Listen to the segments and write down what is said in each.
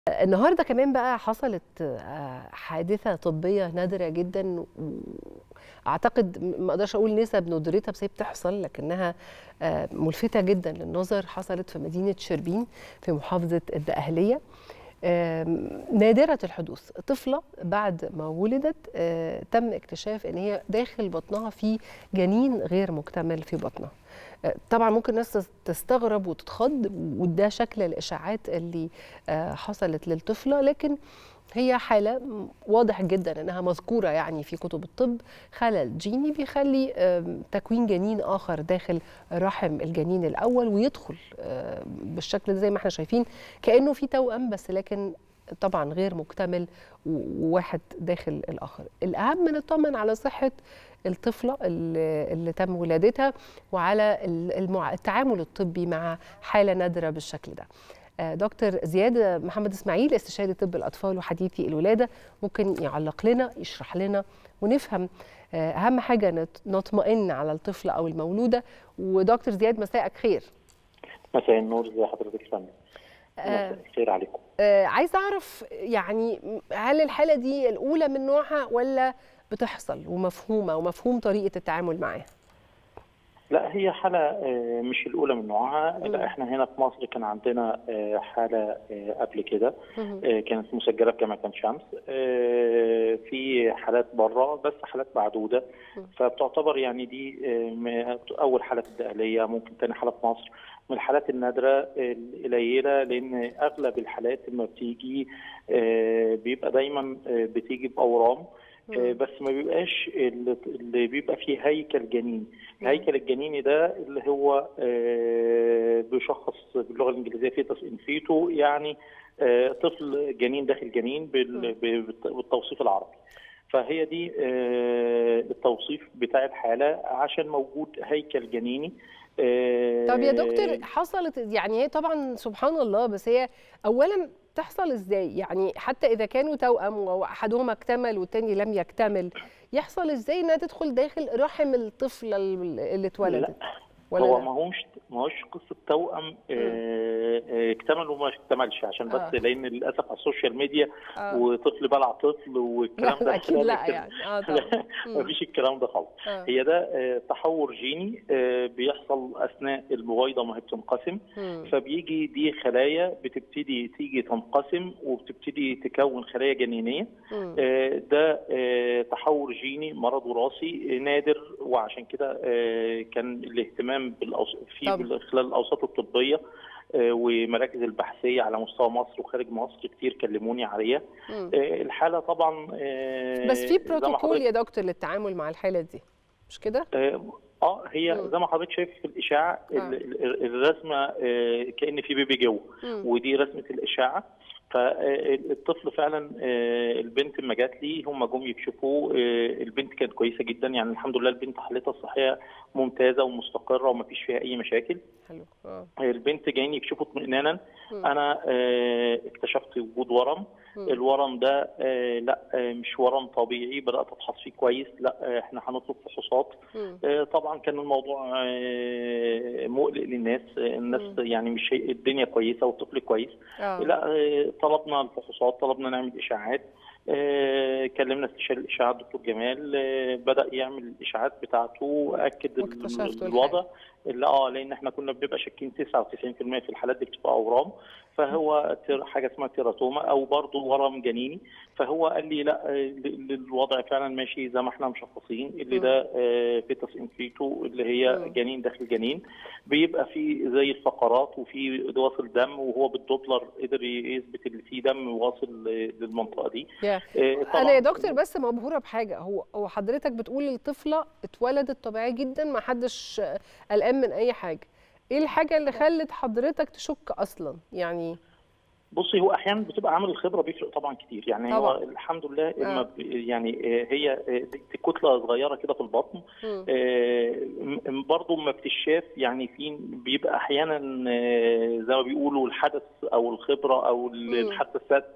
النهارده كمان بقى حصلت آه، حادثه طبيه نادره جدا واعتقد ما اقدرش اقول نسب ندرتها بس هي بتحصل لكنها آه، ملفته جدا للنظر حصلت في مدينه شربين في محافظه الدقهليه آم، نادرة الحدوث طفلة بعد ما ولدت آه، تم اكتشاف ان هي داخل بطنها في جنين غير مكتمل في بطنها آه، طبعا ممكن الناس تستغرب وتتخض وده شكل الاشاعات اللي آه، حصلت للطفلة لكن هي حالة واضح جدا انها مذكورة يعني في كتب الطب خلل جيني بيخلي آم، تكوين جنين اخر داخل رحم الجنين الاول ويدخل آه، بالشكل ده زي ما احنا شايفين كانه في توأم بس لكن طبعا غير مكتمل و- وواحد داخل الاخر الاهم نطمن على صحه الطفله اللي, اللي تم ولادتها وعلى ال- المع... التعامل الطبي مع حاله نادره بالشكل ده آه، دكتور زياد محمد اسماعيل استشاري طب الاطفال وحديثي الولاده ممكن يعلق لنا يشرح لنا ونفهم آه، اهم حاجه نط- نطمئن على الطفله او المولوده ودكتور زياد مساءك خير مساء النور زي حضرتك فندم آه، مساء الخير عليكم آه، عايزه اعرف يعني هل الحاله دي الاولى من نوعها ولا بتحصل ومفهومه ومفهوم طريقه التعامل معاها لا هي حالة آه، مش الأولى من نوعها لا احنا هنا في مصر كان عندنا آه، حالة آه، قبل كده آه، كانت مسجلة في جامعة عين شمس آه، في حالات بره بس حالات معدودة فبتعتبر يعني دي آه، م- أول حالة في الدقهلية ممكن تاني حالة في مصر من الحالات النادرة القليلة لأن أغلب الحالات لما بتيجي آه، بيبقى دايما آه، بتيجي بأورام آه، بس ما بيبقاش اللي اللي بيبقى فيه هيكل جنين الهيكل الجنيني ده اللي هو آه، بيشخص باللغه الانجليزيه فيتس ان فيتو يعني آه، طفل جنين داخل جنين بال- ب- بالتوصيف العربي فهي دي آه، التوصيف بتاع الحاله عشان موجود هيكل جنيني آه، طب يا دكتور حصلت يعني هي طبعا سبحان الله بس هي اولا تحصل ازاي يعني حتى اذا كانوا توأم واحدهما اكتمل والتاني لم يكتمل يحصل ازاي انها تدخل داخل رحم الطفله اللي اتولدت ولا هو لا؟ ما هوش ما هوش قصه توأم آه، آه، اكتمل وما اكتملش عشان بس آه. لان للاسف على السوشيال ميديا آه. وطفل بلع طفل والكلام لا ده اكيد لا لكن- يعني اه طبعا ما فيش الكلام ده خالص آه. هي ده آه، تحور جيني آه، بيحصل اثناء البويضه ما هي بتنقسم مم. فبيجي دي خلايا بتبتدي تيجي تنقسم وبتبتدي تكون خلايا جنينيه مم. آه، ده آه، تحور جيني مرض وراثي آه، نادر وعشان كده آه، كان الاهتمام بالأوس... فيه طب. بال- خلال الاوساط الطبيه آه، ومراكز البحثيه على مستوى مصر وخارج مصر كتير كلموني عليها مم. آه، الحاله طبعا آه، بس في زي ما بروتوكول حضرتك- يا دكتور للتعامل مع الحاله دي مش كده؟ اه آه، هي مم. زي ما حضرتك شايف في الاشاعه آه. ال- ال- الرسمه آه، كان في بيبي جوه مم. ودي رسمه الاشاعه فالطفل فعلا آه، البنت لما جات لي هم جم يكشفوا آه، البنت كانت كويسه جدا يعني الحمد لله البنت حالتها الصحيه ممتازه ومستقره وما فيش فيها اي مشاكل حلو اه البنت جايين يكشفوا اطمئنانا مم. انا آه، اكتشفت وجود ورم مم. الورم ده آه، لا آه، مش ورم طبيعي بدات افحص فيه كويس لا آه، احنا هنطلب فحوصات مم. آه، طبعا كان الموضوع آه، مقلق للناس آه، الناس مم. يعني مش هي- الدنيا كويسه والطفل كويس اه لا آه، طلبنا الفحوصات طلبنا نعمل اشاعات آه، كلمنا استشاري الاشاعات الدكتور جمال آه، بدا يعمل الاشاعات بتاعته اكد ال- واكتشفتوا الوضع اللي اه لان احنا كنا بنبقى شاكين 99% في الحالات دي بتبقى اورام فهو تير- حاجه اسمها تيراتوما او برضه ورم جنيني فهو قال لي لا آه، ال- الوضع فعلا ماشي زي ما احنا مشخصين اللي مم. ده فيتس انفيتو اللي هي مم. جنين داخل جنين بيبقى في زي الفقرات وفي واصل دم وهو بالدوبلر قدر يثبت ان في دم واصل للمنطقه دي يا آه، طبعاً انا يا دكتور بس مبهوره بحاجه هو هو حضرتك بتقول الطفله اتولدت طبيعيه جدا ما حدش قلقان من اي حاجه ايه الحاجه اللي خلت حضرتك تشك اصلا يعني بصي هو احيانا بتبقى عامل الخبره بيفرق طبعا كتير يعني هو طبعاً. الحمد لله آه. لما ب- يعني آه، هي آه، دي دي كتله صغيره كده في البطن مم. آه، م- برضه ما بتشاف يعني في بيبقى احيانا آه، زي ما بيقولوا الحدث او الخبره او ال- مم. الحساسات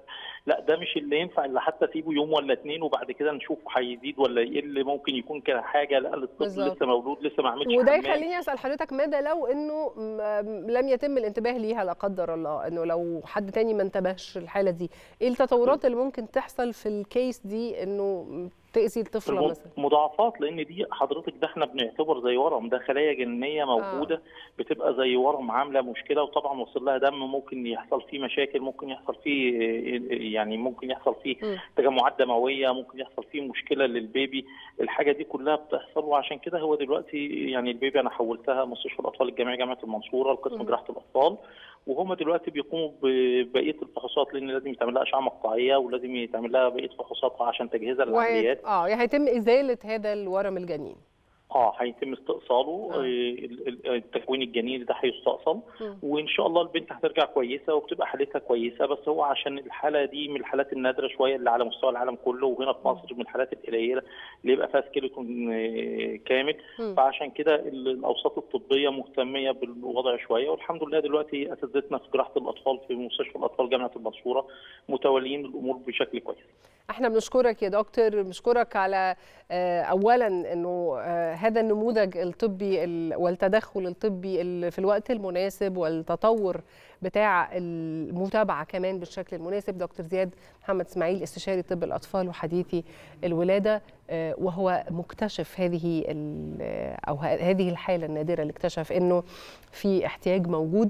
لا ده مش اللي ينفع اللي حتى اسيبه يوم ولا اتنين وبعد كده نشوفه هيزيد ولا يقل ممكن يكون كده حاجه لا الطفل بالظبط. لسه مولود لسه ما عملش وده حمام. يخليني اسال حضرتك ماذا لو انه م- لم يتم الانتباه ليها لا قدر الله انه لو حد تاني ما انتبهش الحاله دي ايه التطورات اللي ممكن تحصل في الكيس دي انه تاذي الطفله الم- مثلا مضاعفات لان دي حضرتك ده احنا بنعتبر زي ورم ده خلايا جنيه موجوده بتبقى زي ورم عامله مشكله وطبعا وصل لها دم ممكن يحصل فيه مشاكل ممكن يحصل فيه يعني ممكن يحصل فيه مم. تجمعات دمويه ممكن يحصل فيه مشكله للبيبي الحاجه دي كلها بتحصل وعشان كده هو دلوقتي يعني البيبي انا حولتها مستشفى الاطفال الجامعي جامعه المنصوره لقسم مم. جراحه الاطفال وهم دلوقتي بيقوموا ببقيه الفحوصات لان لازم يتعمل لها اشعه مقطعيه ولازم يتعمل لها بقيه فحوصات عشان تجهيزها وهي... للعمليات اه يعني هيتم ازاله هذا الورم الجنين اه هيتم استئصاله آه. آه. ال- ال- التكوين الجنيني ده هيستأصل مم. وان شاء الله البنت هترجع كويسه وبتبقى حالتها كويسه بس هو عشان الحاله دي من الحالات النادره شويه اللي على مستوى العالم كله وهنا في مصر من الحالات القليله اللي يبقى فيها سكيلتون آه، كامل مم. فعشان كده ال- الاوساط الطبيه مهتميه بالوضع شويه والحمد لله دلوقتي اساتذتنا في جراحه الاطفال في مستشفى الاطفال جامعه المنصوره متولين الامور بشكل كويس احنا بنشكرك يا دكتور بنشكرك على آه، اولا انه آه، هذا النموذج الطبي ال- والتدخل الطبي ال- في الوقت المناسب والتطور بتاع المتابعه كمان بالشكل المناسب دكتور زياد محمد اسماعيل استشاري طب الاطفال وحديثي الولاده آه، وهو مكتشف هذه ال- او ه- هذه الحاله النادره اللي اكتشف انه في احتياج موجود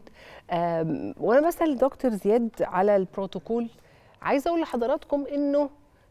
آم، وانا بسال دكتور زياد على البروتوكول عايزه اقول لحضراتكم انه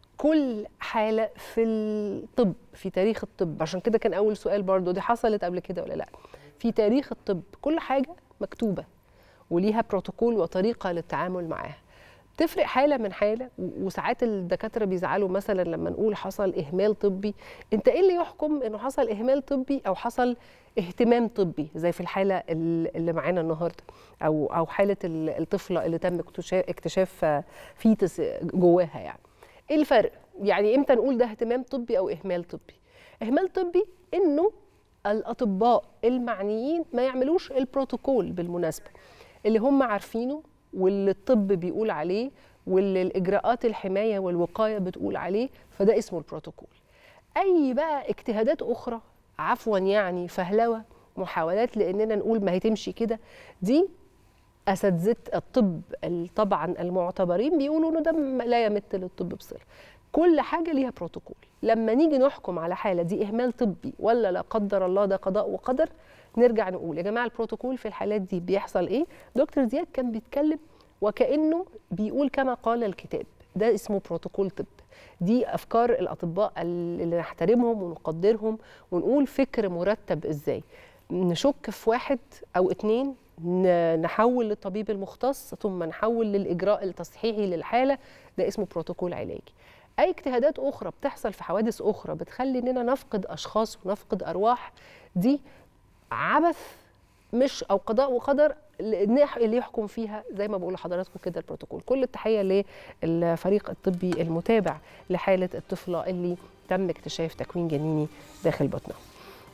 كل حاله في الطب في تاريخ الطب عشان كده كان اول سؤال برضو دي حصلت قبل كده ولا لا في تاريخ الطب كل حاجه مكتوبه وليها بروتوكول وطريقه للتعامل معاها تفرق حاله من حاله و- وساعات الدكاتره بيزعلوا مثلا لما نقول حصل اهمال طبي انت ايه اللي يحكم انه حصل اهمال طبي او حصل اهتمام طبي زي في الحاله ال- اللي معانا النهارده او او حاله ال- الطفله اللي تم اكتشاف اكتشاف آه، فيتس جواها يعني ايه الفرق يعني امتى نقول ده اهتمام طبي او اهمال طبي اهمال طبي انه الاطباء المعنيين ما يعملوش البروتوكول بالمناسبه اللي هم عارفينه واللي الطب بيقول عليه واللي الاجراءات الحمايه والوقايه بتقول عليه فده اسمه البروتوكول اي بقى اجتهادات اخرى عفوا يعني فهلوه محاولات لاننا نقول ما هي تمشي كده دي اساتذه الطب ال- طبعا المعتبرين بيقولوا انه ده م- لا يمت للطب بصله كل حاجه ليها بروتوكول لما نيجي نحكم على حاله دي اهمال طبي ولا لا قدر الله ده قضاء وقدر نرجع نقول يا جماعه البروتوكول في الحالات دي بيحصل ايه دكتور زياد كان بيتكلم وكانه بيقول كما قال الكتاب ده اسمه بروتوكول طب دي افكار الاطباء اللي نحترمهم ونقدرهم ونقول فكر مرتب ازاي نشك في واحد او اتنين ن- نحول للطبيب المختص ثم نحول للاجراء التصحيحي للحاله ده اسمه بروتوكول علاجي اي اجتهادات اخرى بتحصل في حوادث اخرى بتخلي اننا نفقد اشخاص ونفقد ارواح دي عبث مش او قضاء وقدر اللي اللي يحكم فيها زي ما بقول لحضراتكم كده البروتوكول كل التحيه للفريق الطبي المتابع لحاله الطفله اللي تم اكتشاف تكوين جنيني داخل بطنها